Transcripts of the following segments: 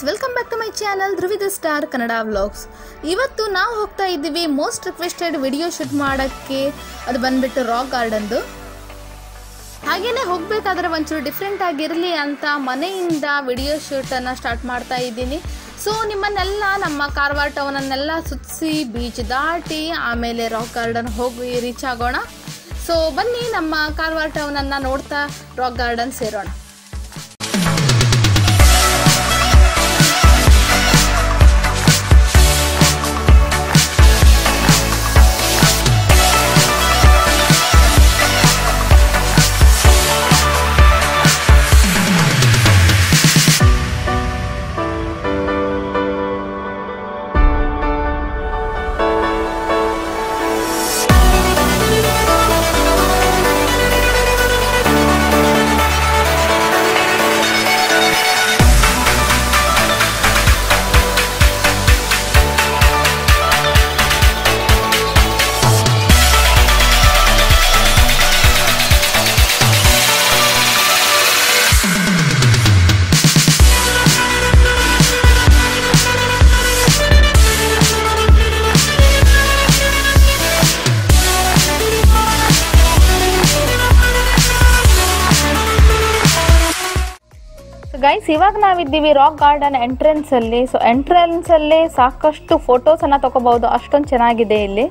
welcome back to my channel Dhruvida star Kannada vlogs ಇವತ್ತು ನಾವು ಹೋಗ್ತಾ ಇದ್ದೀವಿ ಮೋಸ್ಟ್ ರಿಕ್ವೆಸ್ಟೆಡ್ ವಿಡಿಯೋ ಶೂಟ್ ಮಾಡೋಕ್ಕೆ ಅದು ಬಂದ್ಬಿಟ್ಟು ರಾಕ್ ಗಾರ್ಡನ್ದು ಹಾಗೇನೆ ಹೋಗಬೇಕಾದ್ರೆ ಒಂಚೂರು ಡಿಫ್ರೆಂಟ್ ಆಗಿರಲಿ ಅಂತ ಮನೆಯಿಂದ ವಿಡಿಯೋ ಶೂಟನ್ನು ಸ್ಟಾರ್ಟ್ ಮಾಡ್ತಾ ಇದ್ದೀನಿ ಸೊ ನಿಮ್ಮನ್ನೆಲ್ಲ ನಮ್ಮ ಕಾರವಾರ ಟೌನನ್ನೆಲ್ಲ ಸುತ್ತಿಸಿ ಬೀಚ್ ದಾಟಿ ಆಮೇಲೆ ರಾಕ್ ಗಾರ್ಡನ್ ಹೋಗಿ ರೀಚ್ ಆಗೋಣ ಸೊ ಬನ್ನಿ ನಮ್ಮ ಕಾರವಾರ ಟೌನನ್ನು ನೋಡ್ತಾ ರಾಕ್ ಗಾರ್ಡನ್ ಸೇರೋಣ ಗೈಸ್ ಇವಾಗ ನಾವಿದ್ದೀವಿ ರಾಕ್ ಗಾರ್ಡನ್ ಎಂಟ್ರೆನ್ಸ್ ಅಲ್ಲಿ ಸೊ ಎಂಟ್ರೆನ್ಸ್ ಅಲ್ಲಿ ಸಾಕಷ್ಟು ಫೋಟೋಸ್ ಅನ್ನ ತಗೋಬಹುದು ಅಷ್ಟೊಂದು ಚೆನ್ನಾಗಿದೆ ಇಲ್ಲಿ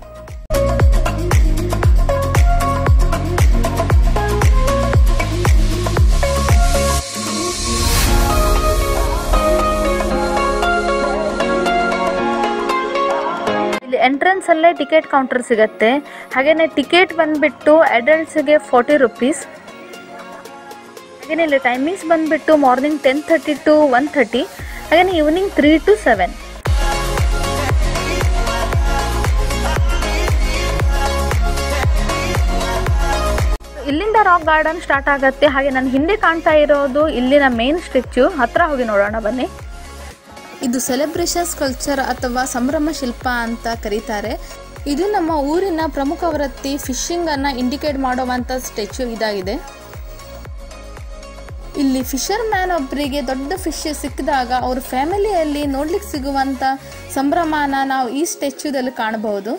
ಇಲ್ಲಿ ಎಂಟ್ರೆನ್ಸ್ ಅಲ್ಲೇ ಟಿಕೆಟ್ ಕೌಂಟರ್ ಸಿಗತ್ತೆ ಹಾಗೇನೆ ಟಿಕೆಟ್ ಬಂದ್ಬಿಟ್ಟು ಅಡಲ್ಟ್ಸ್ಗೆ ಫೋರ್ಟಿ ರುಪೀಸ್ ಹಾಗೇನೆ ಇಲ್ಲಿ ಟೈಮಿಂಗ್ಸ್ ಬಂದ್ಬಿಟ್ಟು morning ten thirty to one thirty ಹಾಗೇನೆ ಈವ್ನಿಂಗ್ ತ್ರೀ ಟು ಸೆವೆನ್ ಇಲ್ಲಿಂದ ರಾಕ್ ಗಾರ್ಡನ್ ಸ್ಟಾರ್ಟ್ ಆಗತ್ತೆ ಹಾಗೆ ನನ್ನ ಹಿಂದೆ ಕಾಣ್ತಾ ಇರೋದು ಇಲ್ಲಿನ ಮೇನ್ ಸ್ಟ್ಯಾಚ್ಯೂ ಹತ್ರ ಹೋಗಿ ನೋಡೋಣ ಬನ್ನಿ ಇದು ಸೆಲೆಬ್ರೇಷನ್ಸ್ ಕಲ್ಚರ್ ಅಥವಾ ಸಂಭ್ರಮ ಶಿಲ್ಪ ಅಂತ ಕರೀತಾರೆ ಇದು ನಮ್ಮ ಊರಿನ ಪ್ರಮುಖ ವೃತ್ತಿ ಫಿಶಿಂಗ್ ಅನ್ನ ಇಂಡಿಕೇಟ್ ಮಾಡುವಂತ ಸ್ಟ್ಯಾಚ್ಯೂ ಇದಾಗಿದೆ ಇಲ್ಲಿ ಫಿಶರ್ ಮ್ಯಾನ್ ಒಬ್ಬರಿಗೆ ದೊಡ್ಡ ಫಿಶ್ ಸಿಕ್ಕಿದಾಗ ಅವ್ರ ಫ್ಯಾಮಿಲಿಯಲ್ಲಿ ನೋಡ್ಲಿಕ್ಕೆ ಸಿಗುವಂತ ಸಂಭ್ರಮನ ನಾವು ಈ ಸ್ಟ್ಯಾಚ್ಯೂದಲ್ಲಿ ಕಾಣಬಹುದು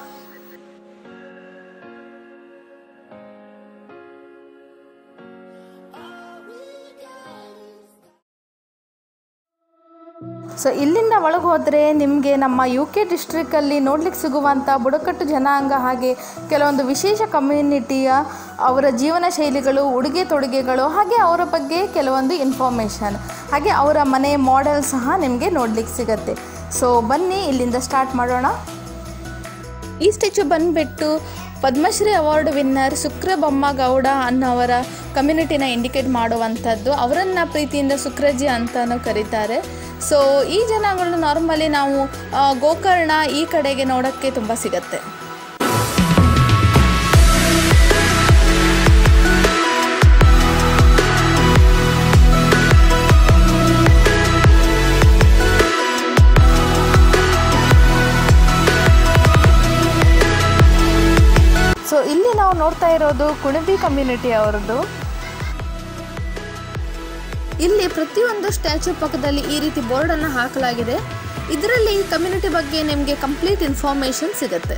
ಸೊ ಇಲ್ಲಿಂದ ಒಳಗೆ ಹೋದರೆ ನಿಮಗೆ ನಮ್ಮ ಯು ಕೆ ಡಿಸ್ಟ್ರಿಕ್ಕಲ್ಲಿ ನೋಡ್ಲಿಕ್ಕೆ ಸಿಗುವಂಥ ಬುಡಕಟ್ಟು ಜನಾಂಗ ಹಾಗೆ ಕೆಲವೊಂದು ವಿಶೇಷ ಕಮ್ಯುನಿಟಿಯ ಅವರ ಜೀವನ ಶೈಲಿಗಳು ಉಡುಗೆ ತೊಡುಗೆಗಳು ಹಾಗೆ ಅವರ ಬಗ್ಗೆ ಕೆಲವೊಂದು ಇನ್ಫಾರ್ಮೇಷನ್ ಹಾಗೆ ಅವರ ಮನೆ ಮಾಡೆಲ್ ಸಹ ನಿಮಗೆ ನೋಡ್ಲಿಕ್ಕೆ ಸಿಗತ್ತೆ ಸೊ ಬನ್ನಿ ಇಲ್ಲಿಂದ ಸ್ಟಾರ್ಟ್ ಮಾಡೋಣ ಈ ಸ್ಟ್ಯಾಚ್ಯೂ ಬಂದ್ಬಿಟ್ಟು ಪದ್ಮಶ್ರೀ ಅವಾರ್ಡ್ ವಿನ್ನರ್ ಶುಕ್ರ ಬೊಮ್ಮಗೌಡ ಅನ್ನೋವರ ಕಮ್ಯುನಿಟಿನ ಇಂಡಿಕೇಟ್ ಮಾಡುವಂಥದ್ದು ಅವರನ್ನು ಪ್ರೀತಿಯಿಂದ ಶುಕ್ರಜಿ ಅಂತಲೂ ಕರೀತಾರೆ ಸೊ ಈ ಜನಗಳು ನಾರ್ಮಲಿ ನಾವು ಆ, ಗೋಕರ್ಣ ಈ ಕಡೆಗೆ ನೋಡೋಕ್ಕೆ ತುಂಬ ಸಿಗತ್ತೆ ಸೊ ಇಲ್ಲಿ ನಾವು ನೋಡ್ತಾ ಇರೋದು ಕುಣಬಿ ಕಮ್ಯುನಿಟಿ ಅವರದ್ದು ಇಲ್ಲಿ ಪ್ರತಿಯೊಂದು ಸ್ಟ್ಯಾಚ್ಯೂ ಪಕ್ಕದಲ್ಲಿ ಈ ರೀತಿ ಬೋರ್ಡನ್ನು ಹಾಕಲಾಗಿದೆ ಇದರಲ್ಲಿ ಈ ಕಮ್ಯುನಿಟಿ ಬಗ್ಗೆ ನಿಮಗೆ ಕಂಪ್ಲೀಟ್ ಇನ್ಫಾರ್ಮೇಷನ್ ಸಿಗುತ್ತೆ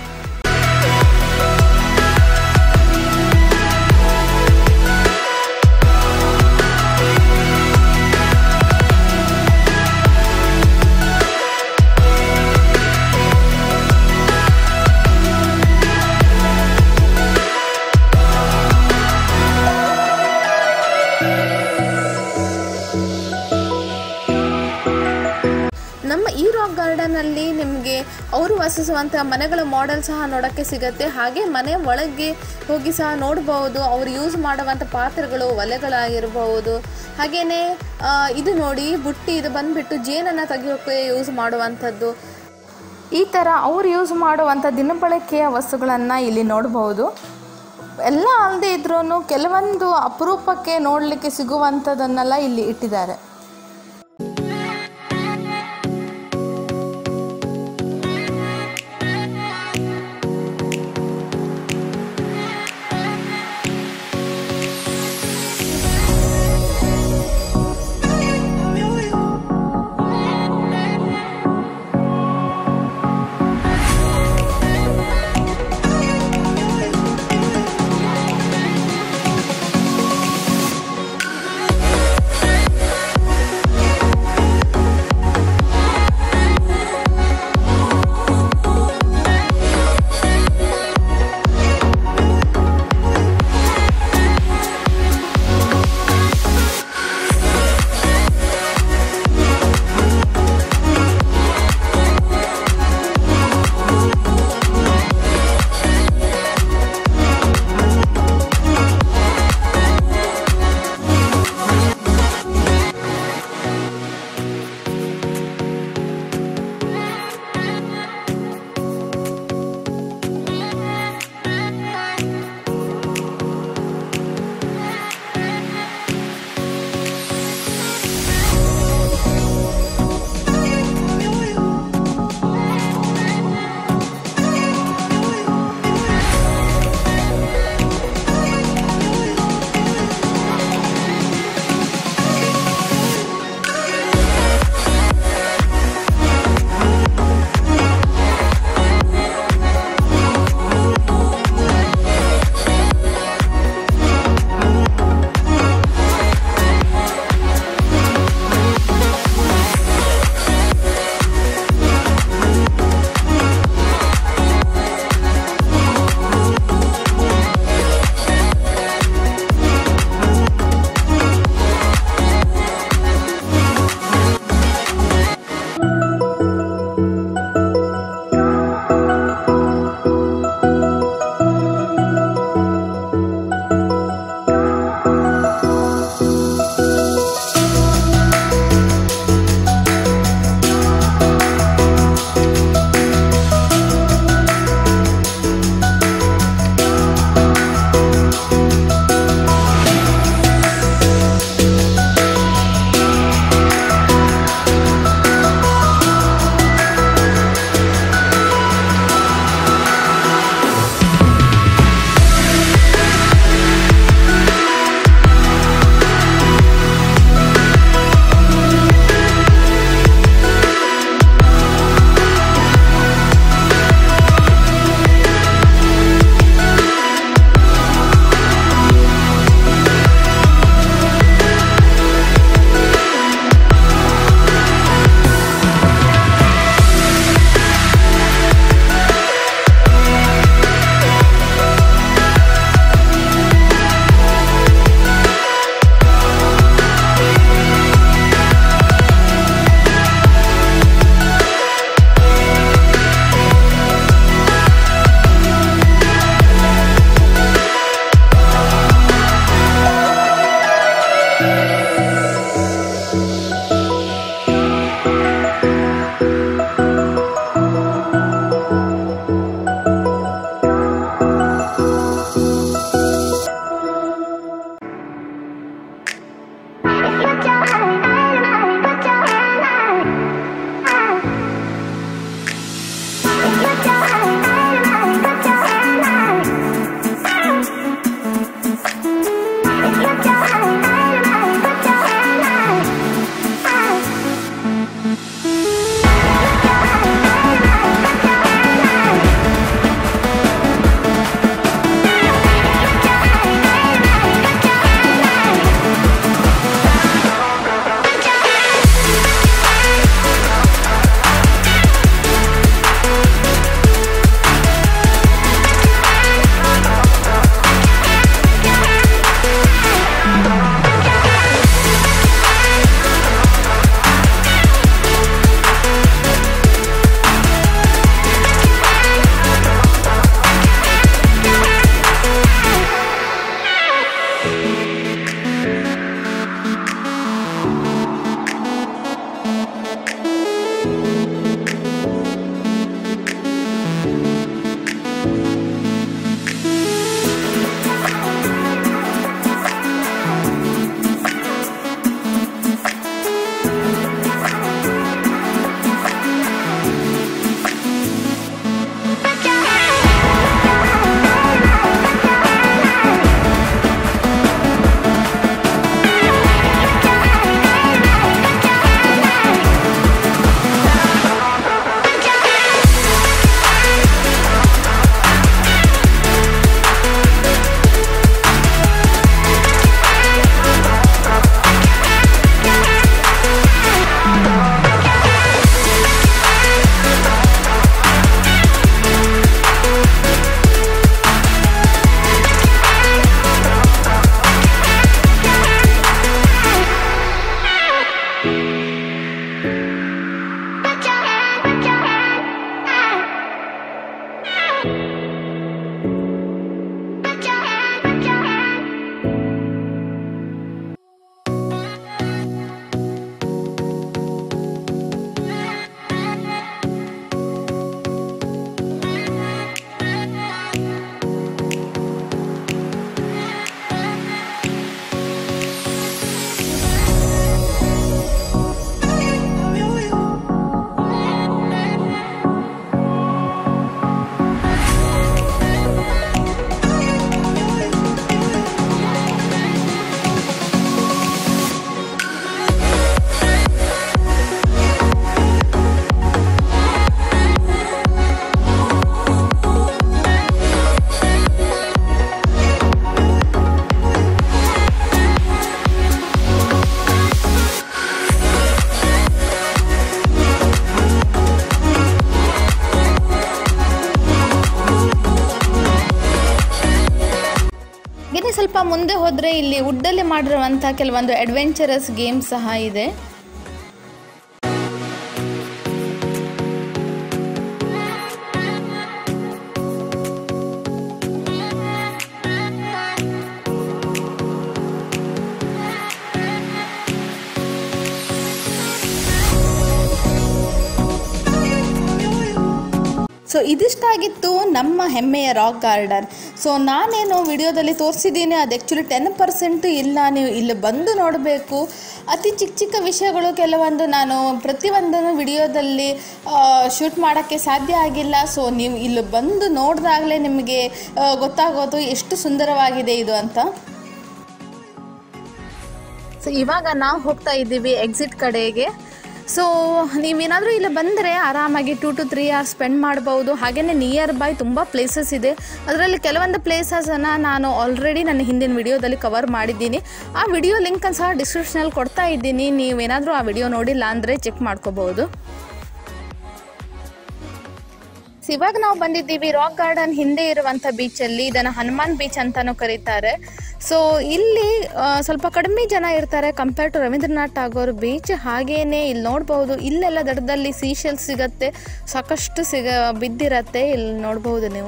ನಮ್ಮ ಈ ರಾಕ್ ಗಾರ್ಡನಲ್ಲಿ ನಿಮಗೆ ಅವರು ವಾಸಿಸುವಂಥ ಮನೆಗಳ ಮಾಡೆಲ್ ಸಹ ನೋಡೋಕ್ಕೆ ಸಿಗುತ್ತೆ ಹಾಗೆ ಮನೆ ಒಳಗೆ ಹೋಗಿ ಸಹ ನೋಡ್ಬೋದು ಅವರು ಯೂಸ್ ಮಾಡುವಂಥ ಪಾತ್ರೆಗಳು ಒಲೆಗಳಾಗಿರ್ಬೋದು ಹಾಗೆಯೇ ಇದು ನೋಡಿ ಬುಟ್ಟಿ ಇದು ಬಂದುಬಿಟ್ಟು ಜೇನನ್ನು ತೆಗಿಯೋಕ್ಕೆ ಯೂಸ್ ಮಾಡುವಂಥದ್ದು ಈ ಥರ ಅವ್ರು ಯೂಸ್ ಮಾಡುವಂಥ ದಿನಬಳಕೆಯ ವಸ್ತುಗಳನ್ನು ಇಲ್ಲಿ ನೋಡ್ಬೋದು ಎಲ್ಲ ಅಲ್ಲದೆ ಇದ್ರೂ ಕೆಲವೊಂದು ಅಪರೂಪಕ್ಕೆ ನೋಡಲಿಕ್ಕೆ ಸಿಗುವಂಥದ್ದನ್ನೆಲ್ಲ ಇಲ್ಲಿ ಇಟ್ಟಿದ್ದಾರೆ ಮುಂದೆ ಹೋದರೆ ಇಲ್ಲಿ ವುಡ್ಡಲ್ಲಿ ಮಾಡಿರುವಂಥ ಕೆಲವೊಂದು ಅಡ್ವೆಂಚರಸ್ ಗೇಮ್ ಸಹ ಇದೆ ಸೊ ಇದಿಷ್ಟಾಗಿತ್ತು ನಮ್ಮ ಹೆಮ್ಮೆಯ ರಾಕ್ ಗಾರ್ಡನ್ ಸೊ ನಾನೇನು ವಿಡಿಯೋದಲ್ಲಿ ತೋರಿಸಿದ್ದೀನಿ ಅದು ಆ್ಯಕ್ಚುಲಿ ಟೆನ್ ಪರ್ಸೆಂಟ್ ಇಲ್ಲ ನೀವು ಇಲ್ಲಿ ಬಂದು ನೋಡಬೇಕು ಅತಿ ಚಿಕ್ಕ ಚಿಕ್ಕ ವಿಷಯಗಳು ಕೆಲವೊಂದು ನಾನು ಪ್ರತಿಯೊಂದನ್ನು ವಿಡಿಯೋದಲ್ಲಿ ಶೂಟ್ ಮಾಡೋಕ್ಕೆ ಸಾಧ್ಯ ಆಗಿಲ್ಲ ಸೊ ನೀವು ಇಲ್ಲಿ ಬಂದು ನೋಡಿದಾಗಲೇ ನಿಮಗೆ ಆ, ಗೊತ್ತಾಗೋದು ಎಷ್ಟು ಸುಂದರವಾಗಿದೆ ಇದು ಅಂತ ಸೊ ಇವಾಗ ನಾವು ಹೋಗ್ತಾ ಇದ್ದೀವಿ ಎಕ್ಸಿಟ್ ಕಡೆಗೆ ಸೊ ನೀವೇನಾದರೂ ಇಲ್ಲಿ ಬಂದರೆ ಆರಾಮಾಗಿ two to three hours spend ಮಾಡ್ಬೋದು ಹಾಗೆಯೇ ನಿಯರ್ ಬೈ ತುಂಬ ಪ್ಲೇಸಸ್ ಇದೆ ಅದರಲ್ಲಿ ಕೆಲವೊಂದು ಪ್ಲೇಸಸನ್ನು ನಾನು ಆಲ್ರೆಡಿ ನನ್ನ ಹಿಂದಿನ ವಿಡಿಯೋದಲ್ಲಿ ಕವರ್ ಮಾಡಿದ್ದೀನಿ ಆ ವಿಡಿಯೋ ಲಿಂಕನ್ನು ಸಹ ಡಿಸ್ಕ್ರಿಪ್ಷನಲ್ಲಿ ಕೊಡ್ತಾ ಇದ್ದೀನಿ ನೀವೇನಾದರೂ ಆ ವಿಡಿಯೋ ನೋಡಿಲ್ಲ ಅಂದರೆ ಚೆಕ್ ಮಾಡ್ಕೋಬೋದು ಸೊ ಇವಾಗ ನಾವು ಬಂದಿದ್ದೀವಿ ರಾಕ್ ಗಾರ್ಡನ್ ಹಿಂದೆ ಇರುವಂಥ ಬೀಚಲ್ಲಿ ಇದನ್ನು ಹನುಮಾನ್ ಬೀಚ್ ಅಂತಾನೂ ಕರೀತಾರೆ ಸೊ ಇಲ್ಲಿ ಆ, ಸ್ವಲ್ಪ ಕಡಿಮೆ ಜನ ಇರ್ತಾರೆ compare to Rabindranath Tagore beach ಹಾಗೇನೆ ಇಲ್ಲಿ ನೋಡ್ಬೋದು ಇಲ್ಲೆಲ್ಲ ದಡದಲ್ಲಿ ಸೀಶೆಲ್ ಸಿಗತ್ತೆ ಸಾಕಷ್ಟು ಸಿಗ ಬಿದ್ದಿರತ್ತೆ ಇಲ್ಲಿ ನೋಡ್ಬೋದು ನೀವು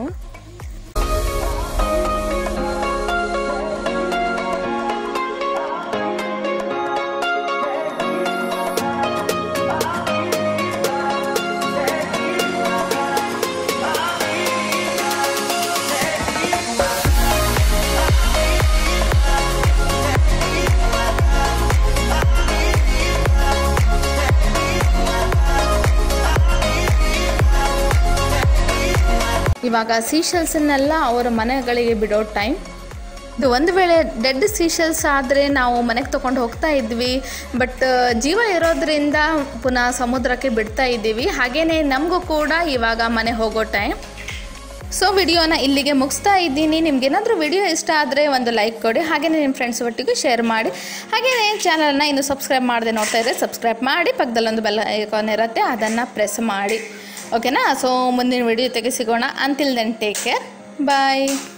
ಇವಾಗ ಸೀಶೆಲ್ಸನ್ನೆಲ್ಲ ಅವರ ಮನೆಗಳಿಗೆ ಬಿಡೋ ಟೈಮ್ ಇದು ಒಂದು ವೇಳೆ ಡೆಡ್ ಸೀಶೆಲ್ಸ್ ಆದರೆ ನಾವು ಮನೆಗೆ ತೊಗೊಂಡು ಹೋಗ್ತಾ ಇದ್ವಿ ಬಟ್ ಜೀವ ಇರೋದ್ರಿಂದ ಪುನಃ ಸಮುದ್ರಕ್ಕೆ ಬಿಡ್ತಾ ಇದ್ದೀವಿ ಹಾಗೆಯೇ ನಮಗೂ ಕೂಡ ಇವಾಗ ಮನೆ ಹೋಗೋ ಟೈಮ್ ಸೊ ವಿಡಿಯೋನ ಇಲ್ಲಿಗೆ ಮುಗಿಸ್ತಾ ಇದ್ದೀನಿ ನಿಮ್ಗೇನಾದರೂ ವಿಡಿಯೋ ಇಷ್ಟ ಆದರೆ ಒಂದು ಲೈಕ್ ಕೊಡಿ ಹಾಗೆಯೇ ನಿಮ್ಮ ಫ್ರೆಂಡ್ಸ್ ಒಟ್ಟಿಗೂ ಶೇರ್ ಮಾಡಿ ಹಾಗೆಯೇ ಚಾನಲ್ನ ಇನ್ನು ಸಬ್ಸ್ಕ್ರೈಬ್ ಮಾಡದೆ ನೋಡ್ತಾ ಇದ್ದರೆ ಸಬ್ಸ್ಕ್ರೈಬ್ ಮಾಡಿ ಪಕ್ಕದಲ್ಲೊಂದು ಬೆಲ್ ಐಕಾನ್ ಇರುತ್ತೆ ಅದನ್ನು ಪ್ರೆಸ್ ಮಾಡಿ ಓಕೆನಾ ಸೊ ಮುಂದಿನ ವಿಡಿಯೋ ತೆಗೆ ಸಿಗೋಣ ಅಂತಿಲ್ ದೆನ್ ಟೇಕ್ ಕೇರ್ ಬಾಯ್